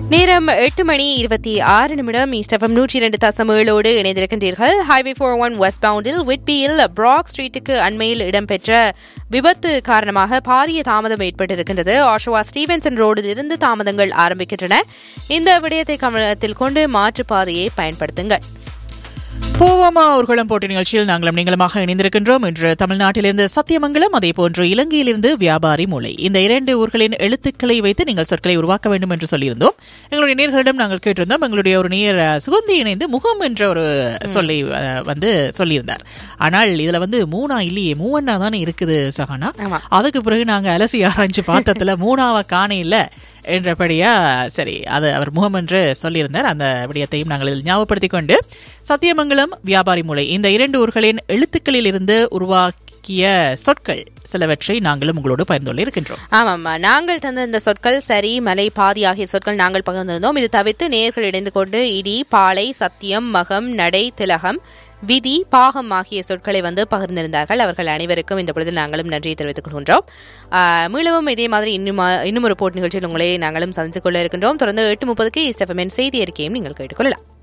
நேரம் எட்டு மணி இருபத்தி ஆறு நிமிடம் ஈஸ்டஃபம் நூற்றி இரண்டு தசம் ஏழோடு இணைந்திருக்கின்றீர்கள் ஹைவே ஃபோர் ஒன் வெஸ்ட் பவுண்டில் விட்பியில் பிராக் ஸ்ட்ரீட்டுக்கு அண்மையில் இடம்பெற்ற விபத்து காரணமாக பாரிய தாமதம் ஏற்பட்டிருக்கின்றது ஆஷோவா ஸ்டீவன்சன் ரோடில் இருந்து தாமதங்கள் ஆரம்பிக்கின்றன இந்த விடயத்தை கவனத்தில் கொண்டு மாற்றுப்பாதையை பயன்படுத்துங்கள் போவோமா ஊர்வலம் போட்டி நிகழ்ச்சியில் நாங்களும் நீங்களுமாக இணைந்திருக்கின்றோம் இன்று தமிழ்நாட்டிலிருந்து சத்தியமங்கலம் அதே போன்று இலங்கையிலிருந்து வியாபாரி மூலை இந்த இரண்டு ஊர்களின் எழுத்துக்களை வைத்து நீங்கள் சொற்களை உருவாக்க வேண்டும் என்று சொல்லியிருந்தோம் எங்களுடைய நேர்களிடம் நாங்கள் கேட்டிருந்தோம் எங்களுடைய ஒரு நேர் அஹ், சுகந்தி இணைந்து முகம் என்ற ஒரு சொல்லை அஹ், வந்து சொல்லியிருந்தார் ஆனால் இதுல வந்து மூணா இல்லையே மூவண்ணா தானே இருக்குது சஹானா ஆமா. அதுக்கு பிறகு நாங்க அலசி ஆராய்ச்சி பார்த்ததுல மூணாவ காண இல்ல என்றபடியா சரி அது அவர் முகம் என்று சொல்லியிருந்தார் அந்த விடயத்தையும் நாங்கள் இதில் ஞாபகப்படுத்திக் கொண்டு சத்தியமங்கலம் வியாபாரி மூலை இந்த இரண்டு ஊர்களின் எழுத்துக்களில் இருந்து உருவாக்கிய சொற்கள் சிலவற்றை நாங்களும் உங்களோடு பகிர்ந்து கொள்ள இருக்கின்றோம் ஆமாம்மா நாங்கள் தந்த இந்த சொற்கள் சரி மலை பாதி ஆகிய சொற்கள் நாங்கள் பகிர்ந்திருந்தோம் இது தவிர்த்து நேர்கள் இணைந்து கொண்டு இடி பாலை சத்தியம் மகம் நடை திலகம் விதி பாகம் ஆகிய சொற்களை வந்து பகிர்ந்திருந்தார்கள் அவர்கள் அனைவருக்கும் இந்த பொழுது நாங்களும் நன்றியை தெரிவித்துக் கொள்கின்றோம் ஆஹ், மீளவும் இதே மாதிரி இன்னும் இன்னும் ஒரு போட்டி நிகழ்ச்சியில் உங்களை நாங்களும் சந்தித்துக் கொள்ள இருக்கின்றோம் தொடர்ந்து எட்டு முப்பதுக்கு இஸ்டஃபமென் செய்தி அறிக்கையும் நீங்கள் கேட்டுக்கொள்ளலாம்